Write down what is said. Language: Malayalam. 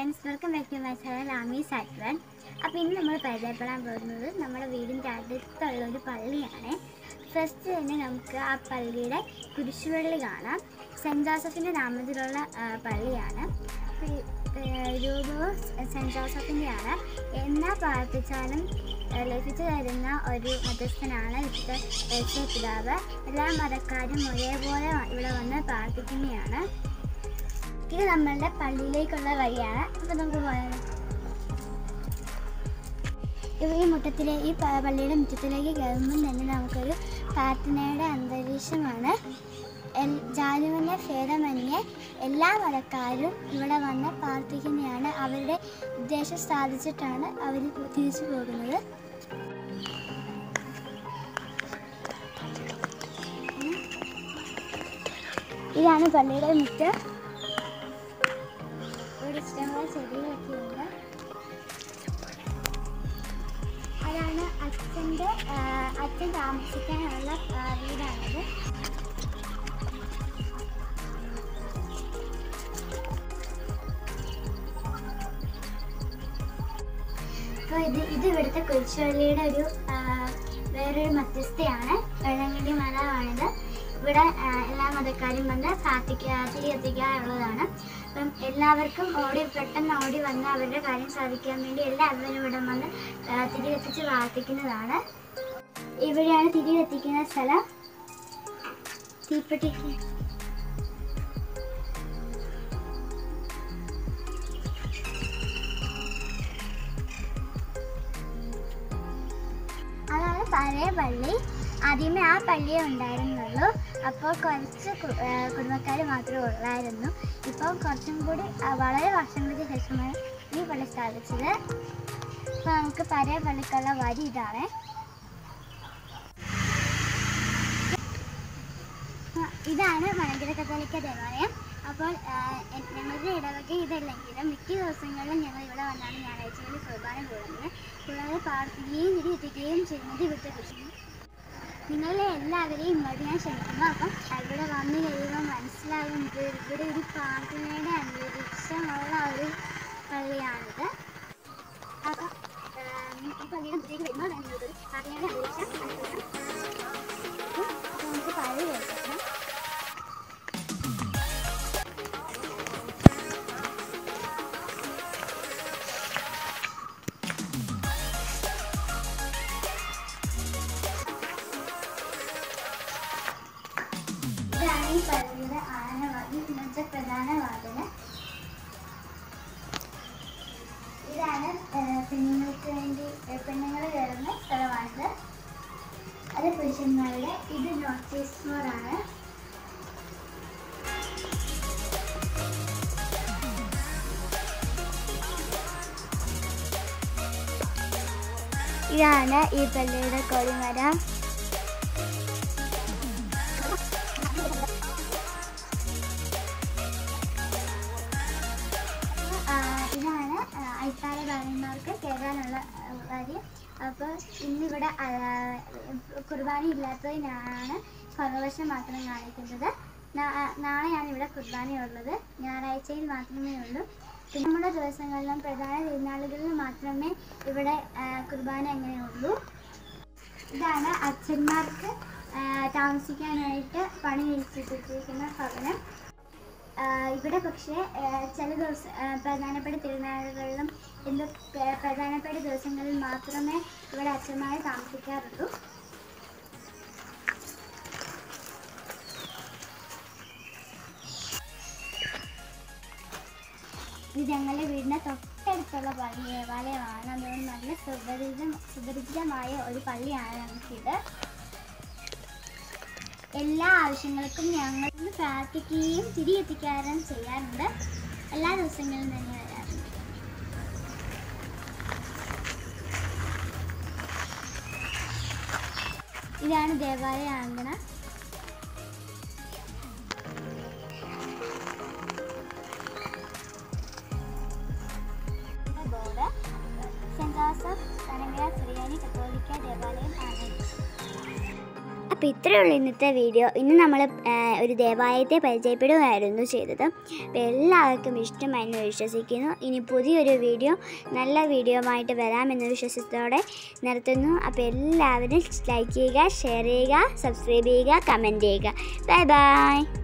Friends welcome back to my channel Aami സാറ്റ്വൻ അപ്പോൾ ഇന്ന് നമ്മൾ പരിചയപ്പെടാൻ പോകുന്നത് നമ്മുടെ വീടിൻ്റെ അടുത്തുള്ള ഒരു പള്ളിയാണ് ഫസ്റ്റ് തന്നെ നമുക്ക് ആ പള്ളിയുടെ കുരിശുപള്ളി കാണാം സെൻറ്റ് ജോസഫിൻ്റെ നാമത്തിലുള്ള ആ, പള്ളിയാണ് ഈ, ഏ, രൂപവും സെൻറ്റ് ജോസഫിൻ്റെയാണ് എന്നാ പ്രാർത്ഥിച്ചാലും ഏ, ലഭിച്ചു തരുന്ന ഒരു മധ്യസ്ഥനാണ് ഇവിടുത്തെ യേശു പിതാവ് എല്ലാ മതക്കാരും ഒരേപോലെ ഇവിടെ വന്ന് പ്രാർത്ഥിക്കുന്നതാണ് ഇത് നമ്മളുടെ പള്ളിയിലേക്കുള്ള വഴിയാണ് അപ്പൊ നമുക്ക് പോയാലോ ഇവ ഈ മുറ്റത്തിലെ ഈ പ- പള്ളിയുടെ മുറ്റത്തിലേക്ക് കയറുമ്പം തന്നെ നമുക്കൊരു പ്രാർത്ഥനയുടെ അന്തരീക്ഷമാണ് എൽ- ജാതിമന്യ ഭേദമന്യേ എല്ലാ മതക്കാരും ഇവിടെ വന്ന് പ്രാർത്ഥിക്കുന്നതാണ് അവരുടെ ഉദ്ദേശം സാധിച്ചിട്ടാണ് അവർ തിരിച്ചു പോകുന്നത് ഇതാണ് പള്ളിയുടെ മുറ്റം ഇവിടെ ഇഷ്ടംപോലെ ചെടികളൊക്കെ ഉണ്ട് അതാണ് അച്ഛൻ്റെ അച്ഛൻ താമസിക്കാനുള്ള ആ, വീടാണിത് അപ്പോൾ ഇത് ഇത് ഇവിടുത്തെ കുരിശുപള്ളിയുടെ ഒരു ആ, വേറൊരു മധ്യസ്ഥയാണ് വെള്ളങ്കണ്ടി മലമാണിത് ഇവിടെ ആ, എല്ലാ മതക്കാരും വന്ന് പ്രാർത്ഥിക്കുക തീ എത്തിക്കാറുള്ളതാണ് അപ്പം എല്ലാവർക്കും ഓടി പെട്ടെന്ന് ഓടി വന്ന് അവരുടെ കാര്യം സാധിക്കാൻ വേണ്ടി എല്ലാവരും ഇവിടെ വന്ന് ആ, തിരി കത്തിച്ച് പ്രാർത്ഥിക്കുന്നതാണ് ഇവിടെയാണ് തിരി കത്തിക്കുന്ന സ്ഥലം തീപ്പെട്ടിക്ക് അതാണ് പഴയ പള്ളി ആദ്യമേ ആ പള്ളിയേ ഉണ്ടായിരുന്നുള്ളൂ അപ്പോൾ കുറച്ച് കുടുംബക്കാർ മാത്രമേ ഉള്ളായിരുന്നു ഇപ്പോൾ കുറച്ചും കൂടി ആ, വളരെ വർഷങ്ങൾക്ക് ശേഷമാണ് ഈ പള്ളി സ്ഥാപിച്ചത് അപ്പോൾ നമുക്ക് പഴയ പള്ളിക്കുള്ള വരി ഇതാണ് ആ, ഇതാണ് മലങ്കര കത്തോലിക്ക ദേവാലയം അപ്പോൾ ആ, എ- ഞങ്ങളുടെ ഇടവക ഇതല്ലെങ്കിലും മിക്ക ദിവസങ്ങളിലും ഞങ്ങൾ ഇവിടെ വന്നാണ് ഞായറാഴ്ചകളിൽ കുർബാന കൂടുന്നത് കൂടാതെ പ്രാർത്ഥിക്കുകയും തിരി എത്തിക്കുകയും ചെയ്യുന്നത് ഇവിടുത്തെ കൃഷി നിങ്ങളെ എല്ലാവരെയും ഇങ്ങോട്ട് ഞാൻ ക്ഷണിക്കുന്നു അപ്പം ഇവിടെ വന്നു കഴിയുമ്പോൾ മനസ്സിലാകും ഇത് ഇവിടെ ഒരു പ്രാർത്ഥനയുടെ അന്തരീക്ഷമുള്ള ഒരു പള്ളിയാണിത് അപ്പം ആം, ഈ പള്ളിയുടെ മുറ്റേക്ക് വരുമ്പോൾ ഞാൻ ഒരു പ്രാർത്ഥനയുടെ അന്തരീക്ഷം അനുഭവിക്കാം. അപ്പം നമുക്ക് പള്ളി കേൾക്കാം ഇതാണ് ഈ പള്ളിയുടെ ആനവാദി ഇന്നത്തെ പ്രധാന വാതില് ഇതാണ് ഏഹ്, പെണ്ണുങ്ങൾക്ക് വേണ്ടി പെണ്ണുങ്ങൾ കയറുന്ന സ്ഥലമാണിത് അത് പുരുഷന്മാരുടെ ഇത് നോർത്ത് ഈസ്റ്റ് മോറാണ് ഇതാണ് ഈ പള്ളിയുടെ കൊടിമരം ആ, ഇതാണ് ആ, അയൽക്കാര ഭാര്യന്മാർക്ക് കയറാനുള്ള ആ, വഴി അപ്പോൾ ഇന്നിവിടെ ആ, കുർബാന ഇല്ലാത്തതിനാണ് കുറവശം മാത്രം കാണിക്കുന്നത് നാ- നാളെയാണ് ഇവിടെ കുർബാനയുള്ളത് ഞായറാഴ്ചയിൽ മാത്രമേ ഉള്ളൂ പിന്നെ നമ്മുടെ ദിവസങ്ങളിലും പ്രധാന തിരുനാളുകളിലും മാത്രമേ ഇവിടെ ആ, കുർബാന അങ്ങനെയുള്ളൂ ഇതാണ് അച്ഛന്മാർക്ക് ആ, താമസിക്കാനായിട്ട് പണി കഴിച്ചിട്ടിരിക്കുന്ന ഭവനം ആ, ഇവിടെ പക്ഷേ ആ, ചില ദിവസം ആ, പ്രധാനപ്പെട്ട തിരുനാളുകളിലും എന്ത് പ്ര- പ്രധാനപ്പെട്ട ദിവസങ്ങളിൽ മാത്രമേ ഇവിടെ അച്ഛന്മാരെ താമസിക്കാറുള്ളൂ ഇത് ഞങ്ങളുടെ വീടിന് തൊട്ടടുത്തുള്ള പള്ളി ദേവാലയമാണ് അതുകൊണ്ട് നല്ല സുപരിചിതം സുപരിചിതമായ ഒരു പള്ളിയാണ് നമുക്കിത് എല്ലാ ആവശ്യങ്ങൾക്കും ഞങ്ങൾ പ്രാർത്ഥിക്കുകയും തിരി എത്തിക്കാറും ചെയ്യാറുണ്ട് എല്ലാ ദിവസങ്ങളിലും തന്നെ വരാറുണ്ട് ഇതാണ് ദേവാലയ അങ്കണ ബോർഡ് സെൻറ് ജോസഫ് കനകര സുറിയാനി കത്തോലിക്ക ദേവാലയം ആണ് അപ്പോൾ ഇത്രയേ ഉള്ളൂ ഇന്നത്തെ വീഡിയോ ഇന്ന് നമ്മൾ ഒരു ദേവാലയത്തെ പരിചയപ്പെടുകയായിരുന്നു ചെയ്തത് അപ്പോൾ എല്ലാവർക്കും ഇഷ്ടമായെന്ന് വിശ്വസിക്കുന്നു ഇനി പുതിയൊരു വീഡിയോ നല്ല വീഡിയോ ആയിട്ട് വരാമെന്ന വിശ്വാസത്തോടെ നിർത്തുന്നു അപ്പോൾ എല്ലാവരും ലൈക്ക് ചെയ്യുക ഷെയർ ചെയ്യുക സബ്സ്ക്രൈബ് ചെയ്യുക കമൻറ്റ് ചെയ്യുക ബൈ ബൈ